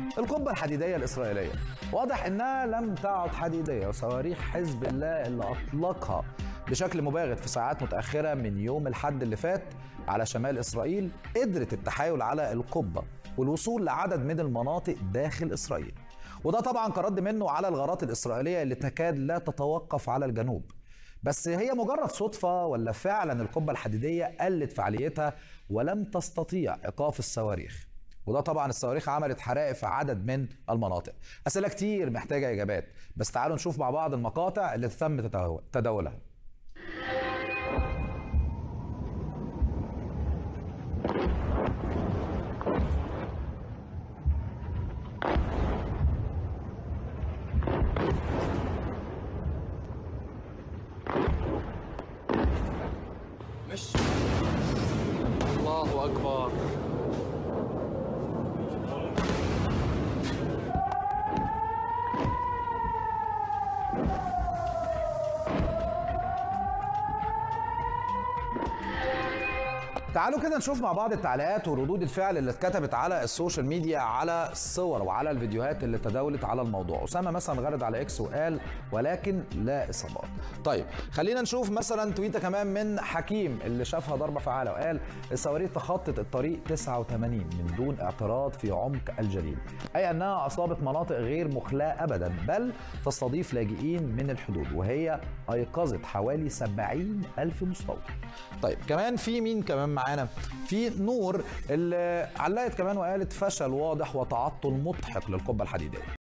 القبة الحديدية الإسرائيلية واضح إنها لم تعد حديدية وصواريخ حزب الله اللي أطلقها بشكل مباغت في ساعات متأخرة من يوم الحد اللي فات على شمال إسرائيل قدرت التحايل على القبة والوصول لعدد من المناطق داخل إسرائيل وده طبعا كرد منه على الغارات الإسرائيلية اللي تكاد لا تتوقف على الجنوب بس هي مجرد صدفة ولا فعلا القبة الحديدية قلت فعاليتها ولم تستطيع إيقاف الصواريخ وده طبعا الصواريخ عملت حرائق في عدد من المناطق أسئلة كتير محتاجة إجابات بس تعالوا نشوف مع بعض المقاطع اللي تم تداولها مش الله اكبر تعالوا كده نشوف مع بعض التعليقات وردود الفعل اللي اتكتبت على السوشيال ميديا على الصور وعلى الفيديوهات اللي تداولت على الموضوع اسامه مثلا غرد على اكس وقال ولكن لا اصابات طيب خلينا نشوف مثلا تويته كمان من حكيم اللي شافها ضربه فعاله وقال الصواريخ تخطت الطريق 89 من دون اعتراض في عمق الجليل اي انها اصابت مناطق غير مخلاه ابدا بل تستضيف لاجئين من الحدود وهي ايقظت حوالي 70 الف مستوطن طيب كمان في مين كمان معانا في نور اللي علقت كمان وقالت فشل واضح وتعطل مضحك للقبه الحديديه